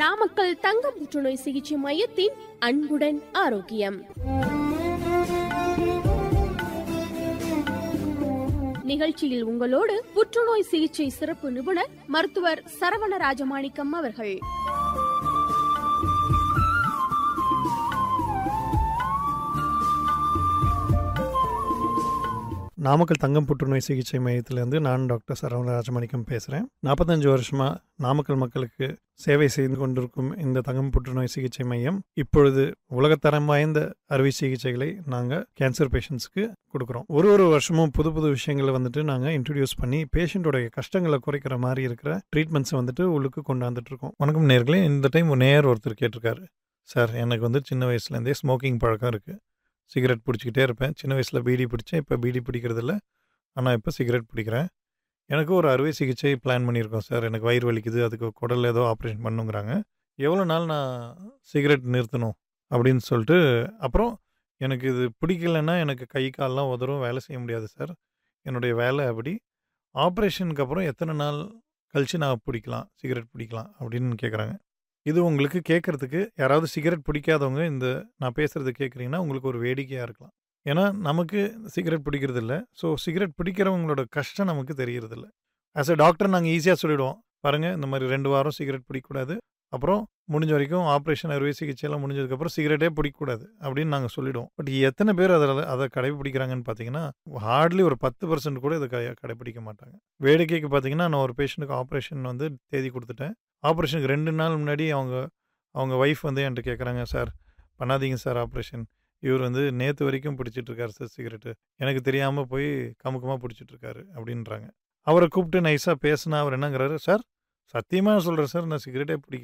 நாமக்கல் தங்க புற்றுநோய் சிகிச்சை மையத்தின் அன்புடன் ஆரோக்கியம் நிகழ்ச்சியில் உங்களோடு புற்றுநோய் சிகிச்சை சிறப்பு நிபுணர் மருத்துவர் சரவண ராஜமாணிக்கம் அவர்கள் நாமக்கல் தங்கம் புற்றுநோய் சிகிச்சை மையத்திலேருந்து நான் டாக்டர் சரவண ராஜமாணிக்கம் பேசுகிறேன் நாற்பத்தஞ்சு வருஷமாக நாமக்கல் மக்களுக்கு சேவை செய்து கொண்டிருக்கும் இந்த தங்கம் புற்றுநோய் சிகிச்சை மையம் இப்பொழுது உலகத்தரம் வாய்ந்த அறுவை சிகிச்சைகளை நாங்கள் கேன்சர் பேஷண்ட்ஸ்க்கு கொடுக்குறோம் ஒரு ஒரு வருஷமும் புது புது விஷயங்களை வந்துட்டு நாங்கள் இன்ட்ரடியூஸ் பண்ணி பேஷண்ட்டோடைய கஷ்டங்களை குறைக்கிற மாதிரி இருக்கிற ட்ரீட்மெண்ட்ஸை வந்துட்டு உள்ளுக்கு கொண்டாந்துட்டு இருக்கோம் வணக்கம் நேர்களே இந்த டைம் நேர் ஒருத்தர் கேட்டிருக்காரு சார் எனக்கு வந்து சின்ன வயசுலேருந்தே ஸ்மோக்கிங் பழக்கம் இருக்குது சிகரெட் பிடிச்சிக்கிட்டே இருப்பேன் சின்ன வயசில் பீடி பிடிச்சேன் இப்போ பீடி பிடிக்கிறதில்ல ஆனால் இப்போ சிகரெட் பிடிக்கிறேன் எனக்கு ஒரு அறுவை சிகிச்சை பிளான் பண்ணியிருக்கோம் சார் எனக்கு வயிறு வலிக்குது அதுக்கு குடல் ஏதோ ஆப்ரேஷன் பண்ணுங்கிறாங்க எவ்வளோ நாள் நான் சிகரெட் நிறுத்தணும் அப்படின்னு சொல்லிட்டு அப்புறம் எனக்கு இது பிடிக்கலன்னா எனக்கு கை கால்லாம் உதறும் வேலை செய்ய முடியாது சார் என்னுடைய வேலை அப்படி ஆப்ரேஷனுக்கு அப்புறம் எத்தனை நாள் கழித்து நான் பிடிக்கலாம் சிகரெட் பிடிக்கலாம் அப்படின்னு கேட்குறாங்க இது உங்களுக்கு கேட்குறதுக்கு யாராவது சிகரெட் பிடிக்காதவங்க இந்த நான் பேசுகிறது கேட்குறீங்கன்னா உங்களுக்கு ஒரு வேடிக்கையாக இருக்கலாம் ஏன்னா நமக்கு சிகரெட் பிடிக்கிறது இல்லை ஸோ சிகரெட் பிடிக்கிறவங்களோட கஷ்டம் நமக்கு தெரியறதில்ல ஆஸ் அ டாக்டர் நாங்கள் ஈஸியாக சொல்லிவிடுவோம் பாருங்கள் இந்த மாதிரி ரெண்டு வாரம் சிகரெட் பிடிக்கக்கூடாது அப்புறம் முடிஞ்ச வரைக்கும் ஆப்ரேஷன் அறுவை சிகிச்சையெல்லாம் முடிஞ்சதுக்கப்புறம் சிகரெட்டே பிடிக்கக்கூடாது அப்படின்னு நாங்கள் சொல்லிவிடுவோம் பட் எத்தனை பேர் அதில் அதை கடைபிடிக்கிறாங்கன்னு பார்த்தீங்கன்னா ஹார்ட்லி ஒரு பத்து பர்சன்ட் கூட இதை க கடைபிடிக்க மாட்டாங்க வேடிக்கைக்கு பார்த்தீங்கன்னா நான் ஒரு பேஷண்ட்டுக்கு ஆப்ரேஷன் வந்து தேதி கொடுத்துட்டேன் ஆப்ரேஷனுக்கு ரெண்டு நாள் முன்னாடி அவங்க அவங்க ஒய்ஃப் வந்து என்கிட்ட கேட்குறாங்க சார் பண்ணாதீங்க சார் ஆப்ரேஷன் இவர் வந்து நேற்று வரைக்கும் பிடிச்சிட்டு இருக்காரு சார் சிகரெட்டு எனக்கு தெரியாமல் போய் கமுக்கமாக பிடிச்சிட்டு இருக்காரு அப்படின்றாங்க அவரை கூப்பிட்டு நைஸாக பேசினா அவர் என்னங்கிறாரு சார் சத்தியமாக சொல்கிறேன் சார் நான் சிகரெட்டே பிடிக்க